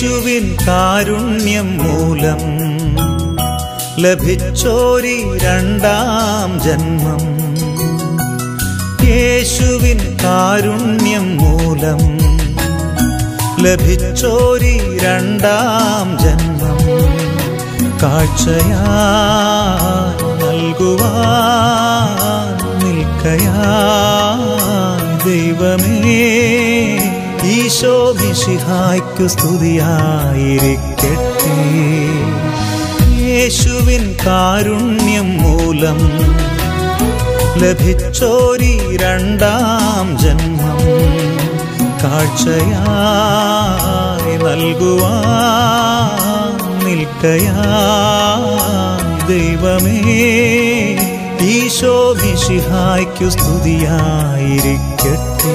യേശുവിൻ കാരുണ്യം മൂലം ലഭിച്ചോരി രണ്ടാം ജന്മം യേശുവിൻ കാരുണ്യം മൂലം ലഭിച്ചോരി രണ്ടാം ജന്മം കാഴ്ചയാ നൽകുവാൻ നിൽക്കയാ ദൈവമേ ഈശോ മിശിഹായ്ക്കു സ്തുതിയായിരിക്കട്ടെ യേശുവിൻ കാരുണ്യം മൂലം ലഭിച്ചോരി രണ്ടാം ജന്മം കാഴ്ചയായി നൽകുവാൻ നിൽക്കയാ ദൈവമേ ഈശോ മിശിഹായ്ക്കു സ്തുതിയായിരിക്കട്ടെ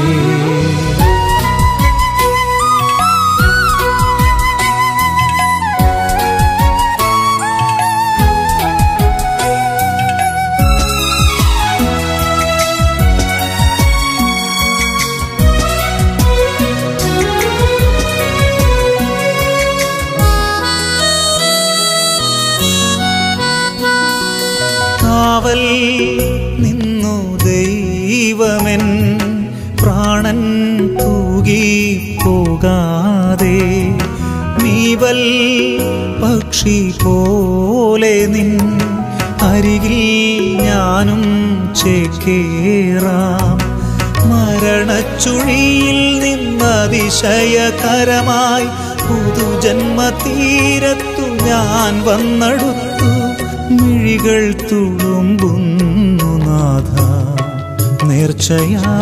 കാവൽ നിന്നു ദൈവമെൻ പ്രാണൻ തൂകി പോകാതെ നീവൽ പക്ഷി പോലെ നിൻ അരികിൽ ഞാനും ചേക്കേറാം മരണച്ചുഴിയിൽ നിന്നതിശയകരമായി പുതുജന്മതീരത്തു ഞാൻ വന്നടുത്തു മിഴികൾ തുളുമ്പുന്നു നാഥ നേർച്ചയാ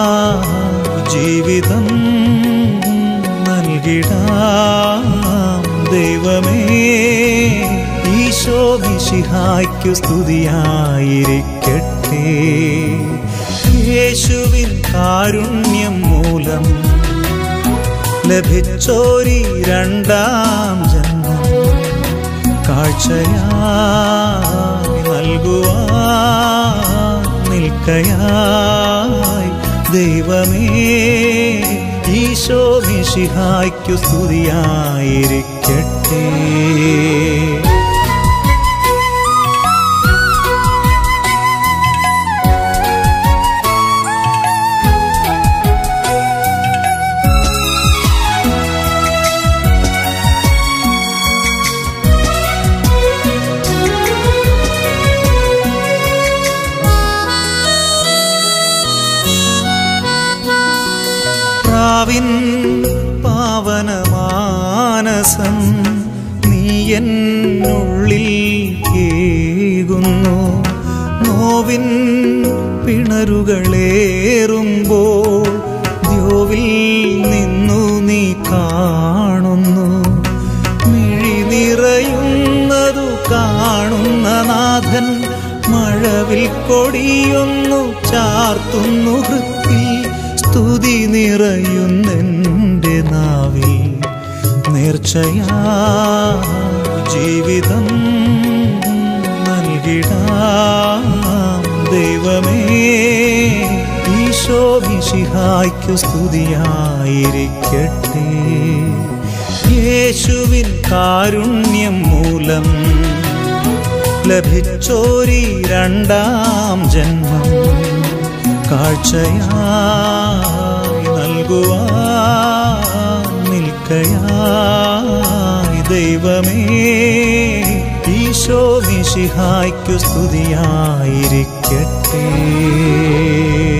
ജീവിതം നൽകിടാം ദൈവമേ ഈശോ മിശിഹായ്ക്കു സ്തുതിയായിരിക്കട്ടെ യേശുവിൻ കാരുണ്യം മൂലം ലഭിച്ചോരി രണ്ടാം ജന്മം കാഴ്ചയായി നൽകുവാൻ നിൽക്കയായി ദൈവമേ ഈശോ മിശിഹായ്ക്കു സ്തുതിയായിരിക്കട്ടെ പ്രാവിൻ പാവനമാനസം നീ എന്നുള്ളിൽ കേകുന്നു നോവിൻ പിണരുകളേറുമ്പോൾ ദ്യോവിൽ നിന്നു നീ കാണുന്നു മിഴി നിറയുന്നതു കാണുന്ന നാഥൻ മഴവിൽ കൊടിയൊന്നു ചാർത്തുന്നു വൃത്തി സ്തുതി നിറയുന്നെൻ്റെ നാവിൽ നേർച്ചയാ ജീവിതം നൽകിടാം ദൈവമേ ഈശോ മിശിഹായ്ക്കു സ്തുതിയായിരിക്കട്ടെ യേശുവിൻ കാരുണ്യം മൂലം ലഭിച്ചോരി രണ്ടാം ജന്മം കാഴ്ചയായി നൽകുവാൻ നിൽക്കയായി ദൈവമേ ഈശോ മിശിഹായ്ക്കു സ്തുതിയായിരിക്കട്ടെ